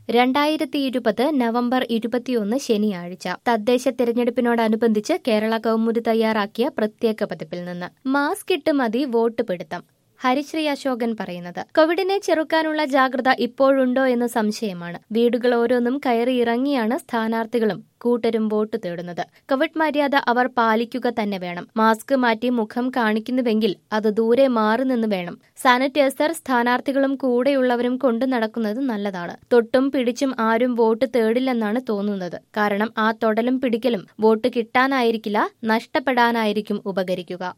രണ്ടായിരത്തി ഇരുപത് നവംബർ ഇരുപത്തിയൊന്ന് ശനിയാഴ്ച തദ്ദേശ തിരഞ്ഞെടുപ്പിനോടനുബന്ധിച്ച് കേരള കൗമുദി തയ്യാറാക്കിയ പ്രത്യേക പതിപ്പിൽ നിന്ന് മാസ്ക് ഇട്ട് മതി വോട്ട് പിടുത്തം ഹരിശ്രീ അശോകൻ പറയുന്നത് കോവിഡിനെ ചെറുക്കാനുള്ള ജാഗ്രത ഇപ്പോഴുണ്ടോ എന്ന് സംശയമാണ് വീടുകൾ ഓരോന്നും കയറി ഇറങ്ങിയാണ് സ്ഥാനാർത്ഥികളും കൂട്ടരും വോട്ട് തേടുന്നത് കോവിഡ് മര്യാദ അവർ പാലിക്കുക തന്നെ വേണം മാസ്ക് മാറ്റി മുഖം കാണിക്കുന്നുവെങ്കിൽ അത് ദൂരെ മാറി നിന്ന് വേണം സാനിറ്റൈസർ സ്ഥാനാർത്ഥികളും കൂടെയുള്ളവരും കൊണ്ടു നടക്കുന്നത് നല്ലതാണ് തൊട്ടും പിടിച്ചും ആരും വോട്ട് തേടില്ലെന്നാണ് തോന്നുന്നത് കാരണം ആ തൊടലും പിടിക്കലും വോട്ട് കിട്ടാനായിരിക്കില്ല നഷ്ടപ്പെടാനായിരിക്കും ഉപകരിക്കുക